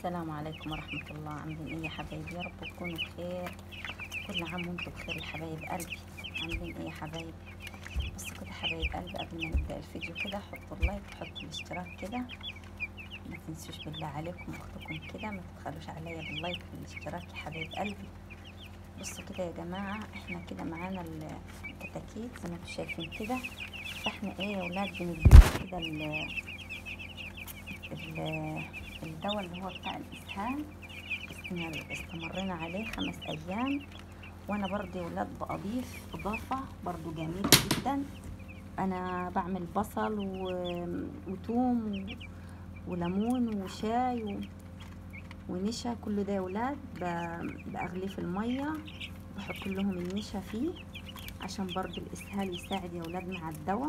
السلام عليكم ورحمة الله عاملين ايه يا حبايبي يا رب تكونوا بخير كل عام وانتم بخير يا حبايب قلبي عاملين ايه يا حبايبي بصوا كده حبايب قلبي قبل ما نبدأ الفيديو كده حطوا اللايك وحطوا الاشتراك كده ما تنسوش بالله عليكم اختكم كده ما تبخلوش عليا باللايك والاشتراك يا حبايب قلبي بصوا كده يا جماعة احنا كده معانا الكتاكيت زي ما انتم شايفين كده فاحنا ايه يا ولاد بنديهم كده ال الدواء اللي هو بتاع الإسهال استمرينا عليه خمس أيام وأنا برضه يا ولاد بأضيف إضافة برضه جميلة جدا أنا بعمل بصل و... وتوم وليمون وشاي و... ونشا كل ده يا ولاد ب... بأغليه في المية بحط لهم النشا فيه عشان برضه الإسهال يساعد يا ولاد مع الدواء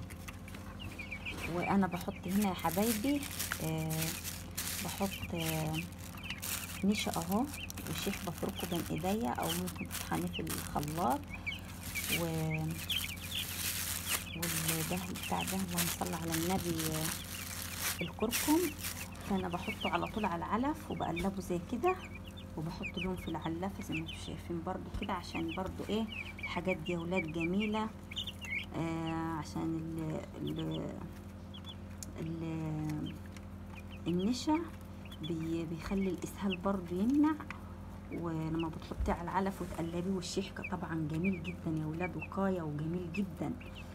وانا بحط هنا يا حبايبي آه بحط آه نشا اهو وشيح بفركه بين ايديا او ممكن تطحنيه في الخلاط و والدهن بتاع ده اللهم صل على النبي آه الكركم فانا بحطه على طول على العلف وبقلبه زي كده وبحط لهم في العلافه زي ما انتم شايفين برضو كده عشان برضو ايه الحاجات دي يا ولاد جميله آه عشان ال ال النشا بي بيخلي الاسهال برضو يمنع ولما بتحطيه على العلف وتقلبيه والشيحكة طبعا جميل جدا يا ولاد وقاية وجميل جدا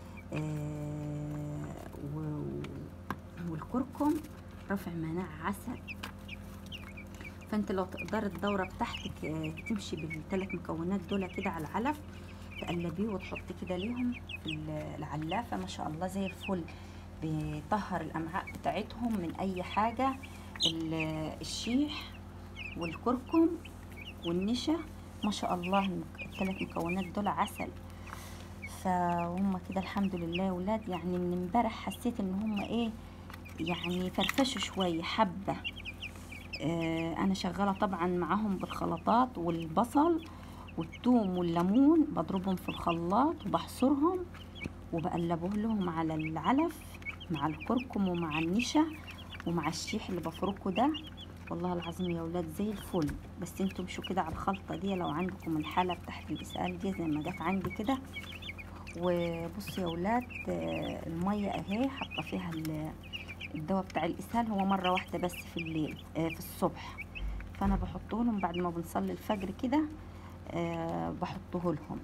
آه والكركم رفع مناعة عسل فانت لو تقدر الدورة بتاعتك آه تمشي بالثلاث مكونات دول كده على العلف تقلبيه وتحطي كده ليهم في العلافة ما شاء الله زي الفل بيطهر الامعاء بتاعتهم من اي حاجه الشيح والكركم والنشا ما شاء الله الثلاث مكونات دول عسل فهم كده الحمد لله يا ولاد يعني من امبارح حسيت ان هم ايه يعني فرفشوا شويه حبه آه انا شغاله طبعا معاهم بالخلطات والبصل والثوم والليمون بضربهم في الخلاط وبحصرهم وبقلبه لهم على العلف مع الكركم ومع النشا ومع الشيح اللي بفركه ده والله العظيم يا ولاد زي الفل بس انتوا امشوا كده على الخلطه دي لو عندكم الحاله بتاعت الاسهال دي زي ما جت عندي كده وبصوا يا ولاد الميه اهي حاطه فيها الدواء بتاع الاسهال هو مره واحده بس في الليل في الصبح فانا بحطه لهم بعد ما بنصلي الفجر كده بحطه لهم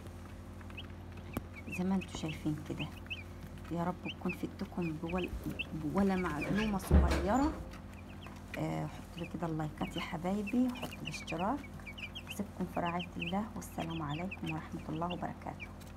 زي ما انتوا شايفين كده يا رب تكون فدتكم ولا معلومه صغيره آه حطوا لي كده اللايكات يا حبايبي حطوا الاشتراك اسيبكم في رعايه الله والسلام عليكم ورحمه الله وبركاته